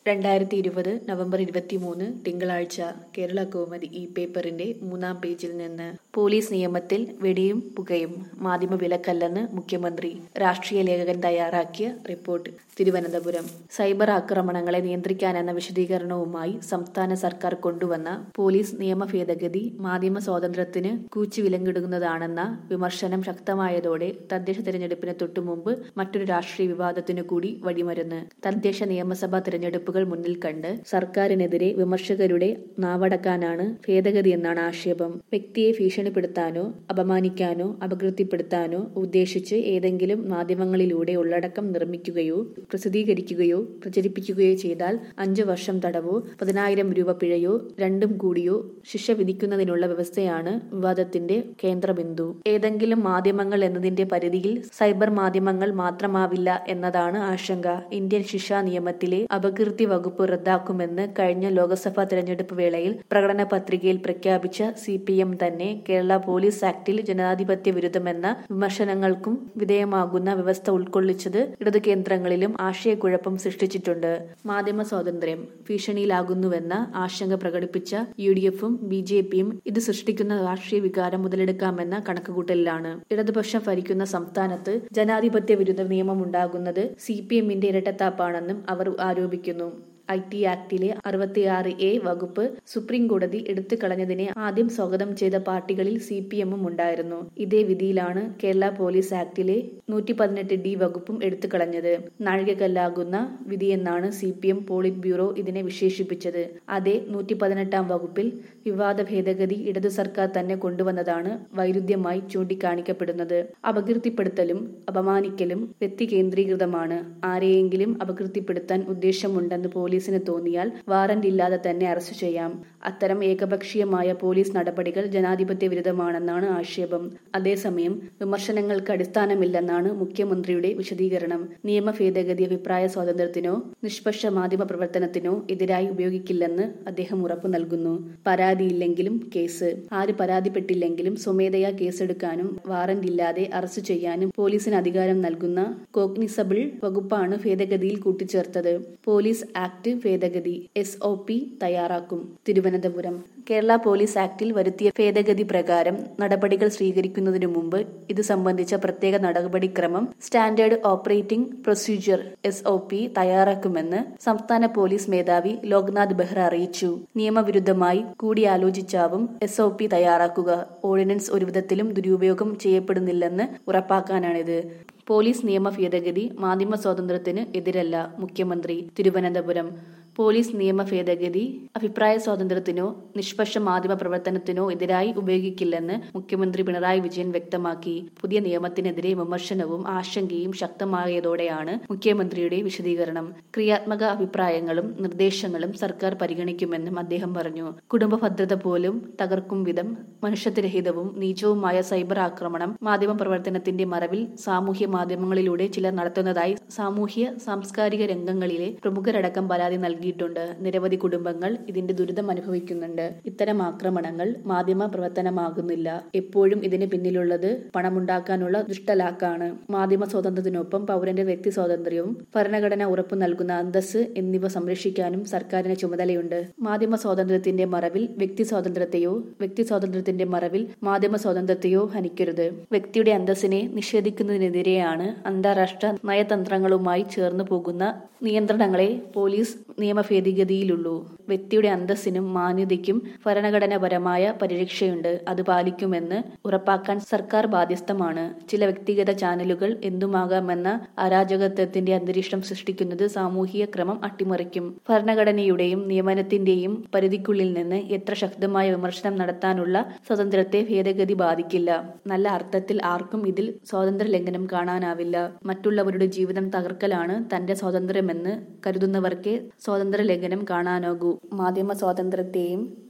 രണ്ടായിരത്തി ഇരുപത് നവംബർ ഇരുപത്തിമൂന്ന് തിങ്കളാഴ്ച കേരള കൗമുദി ഈ പേപ്പറിന്റെ മൂന്നാം പേജിൽ നിന്ന് പോലീസ് നിയമത്തിൽ വെടിയും പുകയും മാധ്യമ വിലക്കല്ലെന്ന് മുഖ്യമന്ത്രി രാഷ്ട്രീയ ലേഖകൻ തയ്യാറാക്കിയ റിപ്പോർട്ട് തിരുവനന്തപുരം സൈബർ ആക്രമണങ്ങളെ നിയന്ത്രിക്കാനെന്ന വിശദീകരണവുമായി സംസ്ഥാന സർക്കാർ കൊണ്ടുവന്ന പോലീസ് നിയമ ഭേദഗതി മാധ്യമ സ്വാതന്ത്ര്യത്തിന് കൂച്ചുവിലങ്ങിടുന്നതാണെന്ന വിമർശനം ശക്തമായതോടെ തദ്ദേശ തിരഞ്ഞെടുപ്പിന് തൊട്ടുമുമ്പ് മറ്റൊരു രാഷ്ട്രീയ വിവാദത്തിനു കൂടി വഴിമരുന്ന് തദ്ദേശ നിയമസഭാ തിരഞ്ഞെടുപ്പുകൾ മുന്നിൽ കണ്ട് സർക്കാരിനെതിരെ വിമർശകരുടെ നാവടക്കാനാണ് ഭേദഗതി എന്നാണ് ആക്ഷേപം വ്യക്തിയെ ഭീഷണിപ്പെടുത്താനോ അപമാനിക്കാനോ അപകീർത്തിപ്പെടുത്താനോ ഉദ്ദേശിച്ച് ഏതെങ്കിലും മാധ്യമങ്ങളിലൂടെ ഉള്ളടക്കം നിർമ്മിക്കുകയോ പ്രസിദ്ധീകരിക്കുകയോ പ്രചരിപ്പിക്കുകയോ ചെയ്താൽ അഞ്ചു വർഷം തടവോ പതിനായിരം രൂപ പിഴയോ രണ്ടും കൂടിയോ ശിക്ഷ വിധിക്കുന്നതിനുള്ള വ്യവസ്ഥയാണ് വിവാദത്തിന്റെ കേന്ദ്രബിന്ദു ഏതെങ്കിലും മാധ്യമങ്ങൾ എന്നതിന്റെ പരിധിയിൽ സൈബർ മാധ്യമങ്ങൾ മാത്രമാവില്ല എന്നതാണ് ആശങ്ക ഇന്ത്യൻ ശിക്ഷാ നിയമത്തിലെ അപകീർത്തി വകുപ്പ് റദ്ദാക്കുമെന്ന് കഴിഞ്ഞ ലോക്സഭാ തെരഞ്ഞെടുപ്പ് വേളയിൽ പ്രകടന പത്രികയിൽ പ്രഖ്യാപിച്ച സി പി എം തന്നെ കേരള പോലീസ് ആക്ടിൽ ജനാധിപത്യ വിരുദ്ധമെന്ന വിമർശനങ്ങൾക്കും വിധേയമാകുന്ന വ്യവസ്ഥ ഉൾക്കൊള്ളിച്ചത് ഇടതു കേന്ദ്രങ്ങളിലും ആശയക്കുഴപ്പം സൃഷ്ടിച്ചിട്ടുണ്ട് മാധ്യമ സ്വാതന്ത്ര്യം ഭീഷണിയിലാകുന്നുവെന്ന ആശങ്ക പ്രകടിപ്പിച്ച യു ഡി എഫും ബി ജെ പിയും ഇത് സൃഷ്ടിക്കുന്ന രാഷ്ട്രീയ വികാരം മുതലെടുക്കാമെന്ന കണക്കുകൂട്ടലിലാണ് ഇടതുപക്ഷം ഭരിക്കുന്ന സംസ്ഥാനത്ത് ജനാധിപത്യ വിരുദ്ധ നിയമമുണ്ടാകുന്നത് സി പി എമ്മിന്റെ ഇരട്ടത്താപ്പാണെന്നും അവർ ആരോപിക്കുന്നു ഐ ടി ആക്ടിലെ അറുപത്തിയാറ് എ വകുപ്പ് സുപ്രീം കോടതി എടുത്തു കളഞ്ഞതിനെ ആദ്യം സ്വാഗതം ചെയ്ത പാർട്ടികളിൽ സി പി എമ്മും ഉണ്ടായിരുന്നു ഇതേ വിധിയിലാണ് കേരള പോലീസ് ആക്ടിലെ നൂറ്റി പതിനെട്ട് ഡി വകുപ്പും എടുത്തു കളഞ്ഞത് നാഴികക്കല്ലാകുന്ന വിധിയെന്നാണ് C P M politburo ഇതിനെ വിശേഷിപ്പിച്ചത് അതേ നൂറ്റി പതിനെട്ടാം വകുപ്പിൽ വിവാദ ഭേദഗതി ഇടതു സർക്കാർ തന്നെ കൊണ്ടുവന്നതാണ് വൈരുദ്ധ്യമായി ചൂണ്ടിക്കാണിക്കപ്പെടുന്നത് അപകീർത്തിപ്പെടുത്തലും അപമാനിക്കലും വ്യക്തി കേന്ദ്രീകൃതമാണ് ആരെയെങ്കിലും അപകീർത്തിപ്പെടുത്താൻ ഉദ്ദേശമുണ്ടെന്ന് പോലീസിന് തോന്നിയാൽ വാറന്റ് ഇല്ലാതെ തന്നെ അറസ്റ്റ് ചെയ്യാം അത്തരം ഏകപക്ഷീയമായ പോലീസ് നടപടികൾ ജനാധിപത്യ വിരുദ്ധമാണെന്നാണ് ആക്ഷേപം അതേസമയം വിമർശനങ്ങൾക്ക് അടിസ്ഥാനമില്ലെന്നാണ് മുഖ്യമന്ത്രിയുടെ വിശദീകരണം നിയമ ഭേദഗതി അഭിപ്രായ സ്വാതന്ത്ര്യത്തിനോ നിഷ്പക്ഷ മാധ്യമ പ്രവർത്തനത്തിനോ എതിരായി ഉപയോഗിക്കില്ലെന്ന് അദ്ദേഹം ഉറപ്പു നൽകുന്നു പരാതിയില്ലെങ്കിലും കേസ് ആര് പരാതിപ്പെട്ടില്ലെങ്കിലും സ്വമേധയാ കേസെടുക്കാനും വാറന്റ് ഇല്ലാതെ അറസ്റ്റ് ചെയ്യാനും പോലീസിന് അധികാരം നൽകുന്ന കോഗ്നിസബിൾ വകുപ്പാണ് ഭേദഗതിയിൽ കൂട്ടിച്ചേർത്തത് പോലീസ് ആക്ട് ഭേദഗതി എസ് ഒ പി തയ്യാറാക്കും തിരുവനന്തപുരം കേരള പോലീസ് ആക്ടിൽ വരുത്തിയ ഭേദഗതി പ്രകാരം നടപടികൾ സ്വീകരിക്കുന്നതിനു മുമ്പ് ഇത് സംബന്ധിച്ച പ്രത്യേക നടപടിക്രമം standard operating procedure S O P തയ്യാറാക്കുമെന്ന് സംസ്ഥാന പോലീസ് മേധാവി ലോക്നാഥ് ബെഹ്റ അറിയിച്ചു നിയമവിരുദ്ധമായി കൂടിയാലോചിച്ചാവും എസ് ഒ പി തയ്യാറാക്കുക ഓർഡിനൻസ് ഒരുവിധത്തിലും ദുരുപയോഗം ചെയ്യപ്പെടുന്നില്ലെന്ന് ഉറപ്പാക്കാനാണിത് പോലീസ് നിയമ ഭേദഗതി മാധ്യമ സ്വാതന്ത്ര്യത്തിന് എതിരല്ല മുഖ്യമന്ത്രി തിരുവനന്തപുരം പോലീസ് നിയമ ഭേദഗതി അഭിപ്രായ സ്വാതന്ത്ര്യത്തിനോ നിഷ്പക്ഷ മാധ്യമ പ്രവർത്തനത്തിനോ എതിരായി ഉപയോഗിക്കില്ലെന്ന് മുഖ്യമന്ത്രി പിണറായി വിജയൻ വ്യക്തമാക്കി പുതിയ നിയമത്തിനെതിരെ വിമർശനവും ആശങ്കയും ശക്തമായതോടെയാണ് മുഖ്യമന്ത്രിയുടെ വിശദീകരണം ക്രിയാത്മക അഭിപ്രായങ്ങളും നിർദ്ദേശങ്ങളും സർക്കാർ പരിഗണിക്കുമെന്നും അദ്ദേഹം പറഞ്ഞു കുടുംബ ഭദ്രത പോലും തകർക്കും വിധം മനുഷ്യത്വരഹിതവും നീചവുമായ സൈബർ ആക്രമണം മാധ്യമ പ്രവർത്തനത്തിന്റെ മറവിൽ സാമൂഹ്യ മാധ്യമങ്ങളിലൂടെ ചിലർ നടത്തുന്നതായി സാമൂഹ്യ സാംസ്കാരിക രംഗങ്ങളിലെ പ്രമുഖരടക്കം പരാതി നൽകിയിട്ടുണ്ട് നിരവധി കുടുംബങ്ങൾ ഇതിന്റെ ദുരിതം അനുഭവിക്കുന്നുണ്ട് ഇത്തരം ആക്രമണങ്ങൾ മാധ്യമ പ്രവർത്തനമാകുന്നില്ല എപ്പോഴും ഇതിന് പിന്നിലുള്ളത് പണമുണ്ടാക്കാനുള്ള ദുഷ്ടലാക്കാണ് മാധ്യമ സ്വാതന്ത്ര്യത്തിനൊപ്പം പൗരന്റെ വ്യക്തി സ്വാതന്ത്ര്യവും ഭരണഘടന ഉറപ്പു നൽകുന്ന അന്തസ് എന്നിവ സംരക്ഷിക്കാനും സർക്കാരിന് ചുമതലയുണ്ട് മാധ്യമ സ്വാതന്ത്ര്യത്തിന്റെ മറവിൽ വ്യക്തി സ്വാതന്ത്ര്യത്തെയോ വ്യക്തി സ്വാതന്ത്ര്യത്തിന്റെ മറവിൽ മാധ്യമ സ്വാതന്ത്ര്യത്തെയോ ഹനിക്കരുത് വ്യക്തിയുടെ അന്തസ്സിനെ നിഷേധിക്കുന്നതിനെതിരെയാണ് അന്താരാഷ്ട്ര നയതന്ത്രങ്ങളുമായി ചേർന്നു പോകുന്ന നിയന്ത്രണങ്ങളെ പോലീസ് നിയമ ഭേദഗതിയിലുള്ളൂ വ്യക്തിയുടെ അന്തസ്സിനും മാന്യതയ്ക്കും ഭരണഘടനാപരമായ പരിരക്ഷയുണ്ട് അത് പാലിക്കുമെന്ന് ഉറപ്പാക്കാൻ സർക്കാർ ബാധ്യസ്ഥമാണ് ചില വ്യക്തിഗത ചാനലുകൾ എന്തുമാകാമെന്ന അരാജകത്വത്തിന്റെ അന്തരീക്ഷം സൃഷ്ടിക്കുന്നത് സാമൂഹിക ക്രമം അട്ടിമറിക്കും ഭരണഘടനയുടെയും നിയമനത്തിന്റെയും പരിധിക്കുള്ളിൽ നിന്ന് എത്ര ശക്തമായ വിമർശനം നടത്താനുള്ള സ്വാതന്ത്ര്യത്തെ ഭേദഗതി ബാധിക്കില്ല നല്ല അർത്ഥത്തിൽ ആർക്കും ഇതിൽ സ്വാതന്ത്ര്യ ലംഘനം കാണാനാവില്ല മറ്റുള്ളവരുടെ ജീവിതം തകർക്കലാണ് തന്റെ സ്വാതന്ത്ര്യമെന്ന് കരുതുന്നവർക്കേ സ്വാതന്ത്ര്യ ലംഘനം കാണാനാകൂ മാധ്യമ സ്വാതന്ത്ര്യത്തെയും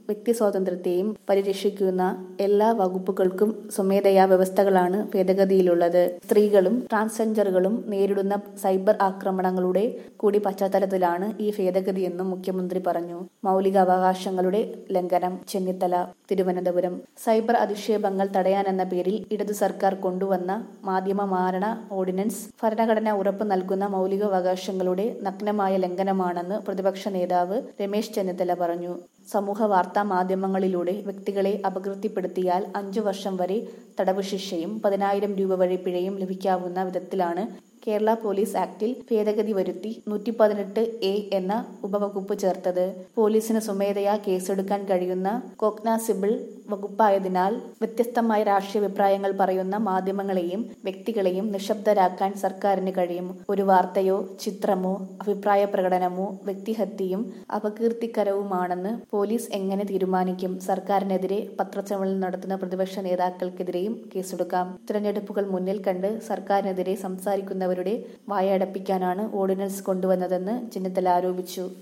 വ്യക്തി സ്വാതന്ത്ര്യത്തെയും പരിരക്ഷിക്കുന്ന എല്ലാ വകുപ്പുകൾക്കും സ്വമേധയാ വ്യവസ്ഥകളാണ് ഭേദഗതിയിലുള്ളത് സ്ത്രീകളും ട്രാൻസ്ജെൻഡറുകളും നേരിടുന്ന സൈബർ ആക്രമണങ്ങളുടെ കൂടി പശ്ചാത്തലത്തിലാണ് ഈ ഭേദഗതിയെന്നും മുഖ്യമന്ത്രി പറഞ്ഞു മൗലികാവകാശങ്ങളുടെ ലംഘനം ചെന്നിത്തല തിരുവനന്തപുരം സൈബർ അധിക്ഷേപങ്ങൾ തടയാനെന്ന പേരിൽ ഇടതു സർക്കാർ കൊണ്ടുവന്ന മാധ്യമ മാരണ ഓർഡിനൻസ് ഭരണഘടന ഉറപ്പു നൽകുന്ന മൗലികാവകാശങ്ങളുടെ നഗ്നമായ ലംഘനമാണെന്ന് പ്രതിപക്ഷ നേതാവ് രമേശ് ചെന്നിത്തല പറഞ്ഞു സമൂഹ വാർത്താ മാധ്യമങ്ങളിലൂടെ വ്യക്തികളെ അപകീർത്തിപ്പെടുത്തിയാൽ അഞ്ചു വർഷം വരെ തടവ് ശിക്ഷയും പതിനായിരം രൂപ വരെ പിഴയും ലഭിക്കാവുന്ന വിധത്തിലാണ് കേരള പോലീസ് ആക്ടിൽ ഭേദഗതി വരുത്തി നൂറ്റി പതിനെട്ട് എ എന്ന ഉപവകുപ്പ് ചേർത്തത് പോലീസിന് സ്വമേധയാ കേസെടുക്കാൻ കഴിയുന്ന കോഗ്നാസിബിൾ വകുപ്പായതിനാൽ വ്യത്യസ്തമായ രാഷ്ട്രീയ അഭിപ്രായങ്ങൾ പറയുന്ന മാധ്യമങ്ങളെയും വ്യക്തികളെയും നിശബ്ദരാക്കാൻ സർക്കാരിന് കഴിയും ഒരു വാർത്തയോ ചിത്രമോ അഭിപ്രായ പ്രകടനമോ വ്യക്തിഹത്യയും അപകീർത്തികരവുമാണെന്ന് പോലീസ് എങ്ങനെ തീരുമാനിക്കും സർക്കാരിനെതിരെ പത്രസമ്മേളനം നടത്തുന്ന പ്രതിപക്ഷ നേതാക്കൾക്കെതിരെയും കേസെടുക്കാം തിരഞ്ഞെടുപ്പുകൾ മുന്നിൽ കണ്ട് സർക്കാരിനെതിരെ സംസാരിക്കുന്നവരുടെ വായടപ്പിക്കാനാണ് ഓർഡിനൻസ് കൊണ്ടുവന്നതെന്ന് ചെന്നിത്തല ആരോപിച്ചു